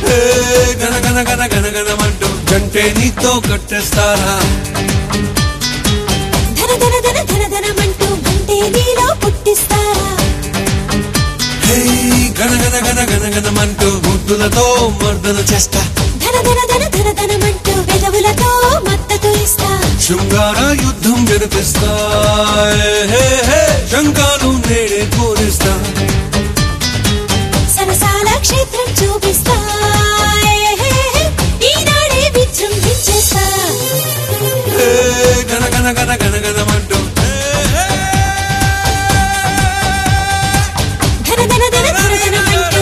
ఏ, గన గన గన గన గనమంటూ గంటే నీతో కట్టేస్తారా ధన ధన ధన ధన ధనమంటూ గంటే నీలో పుట్టిస్తారా హే గన గన గన గన గనమంటూ ముద్దులతో మర్దన చేస్తా ధన ధన ధన ధన ధనమంటూ పెదవులతో మద్దతు ఇస్తా శృంగార యుద్ధం జరిపిస్తా ఏ, హే, హే, శంకాలు నేడే పూరిస్తా సరసాల క్షేత్రం చూపిస్తా ఏ, హే, హే, ఈనాడే విజృంభించేస్తా ఏ, గన గన గన గన గనమంటూ ఏ, ఏ, ధన ధన ధన ధన ధనమంటూ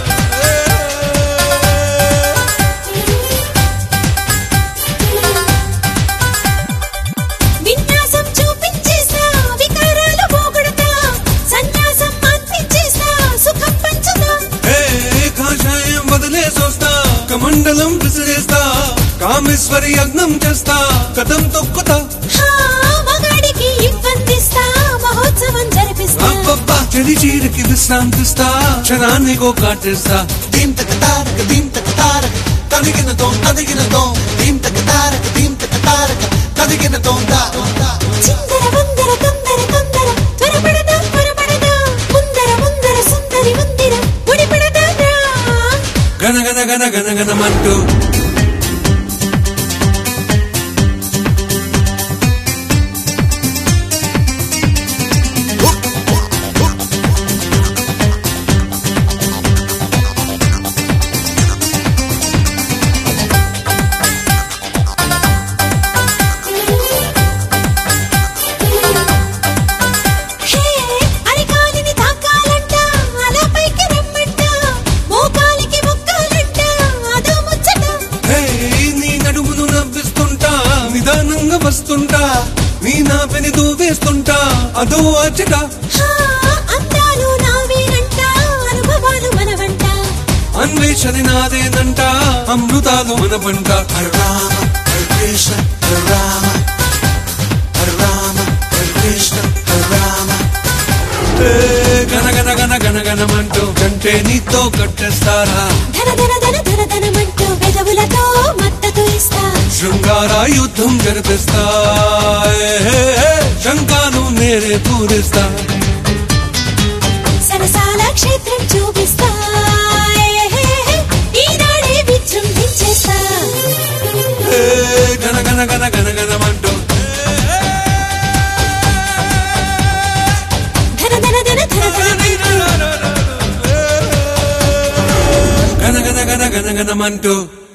విన్యాసం చూపించేస్తా వికారాలు పోగొడతా సన్యాసం అనిపించేస్తా సుఖం పంచుతా ఏ, కాషాయం వదిలేసొస్తా కమండలం విసిరేస్తా కామేశ్వరి యజ్ఞం చేస్తా కథం తొక్కుతా హా, మగాడికి ఇబ్బందిస్తా మహోత్సవం జరిపిస్తా అబ్బబ్బా చెడి చీరకి విశ్రాంతిస్తా క్షణాన్ని గో కాటేస్తా దీం తక తారక దీం తక తారక తదిగిన తోం తదిగిన తోం దీం తక తారక దీం తక తారక తదిగిన తోం దా తోం దా చిందర వందర తొందర తొందర త్వరపడదా త్వరపడదా ముందర ముందర సుందరి ముందిర ముడిపడదా రా. గన గన గన గన గనమంటూ హే, అరికాలిని తాకాలంట అలా పైకి రమ్మంట మోకాలికి మొక్కాలంట అదో ముచ్చట హే నీ నడుమును నవ్విస్తుంటా నిదానంగా వస్తుంటా నీ నాపెని దూవేస్తుంటా అదో అచ్చట హా, అందాలు నావేనంట అనుభవాలు మనవంట అన్వేషణ నాదేనంట అమృతాలు మన పంట హర రామ హర కృష్ణ హర రామ హర రామ హర కృష్ణ హర రామ ఏ, గన గన గన గన గనమంటూ కంటే నీతో కట్టేస్తారా ధన ధన ధన ధన ధనమంటూ పెదవులతో మద్దతు ఇస్తా శృంగార యుద్ధం జరిపిస్తా ఏ, హే, హే, శంకాను నేనే పూరిస్తా సరసాల క్షేత్రం చూపిస్తా ఏ, హే, హే, ఈనాడే విజృంభించేస్తా ఏ, గన గన గన గన గనమంటూ ధన ధన ధన ధన ధనమంటూ గన గన గన గన గనమంటూ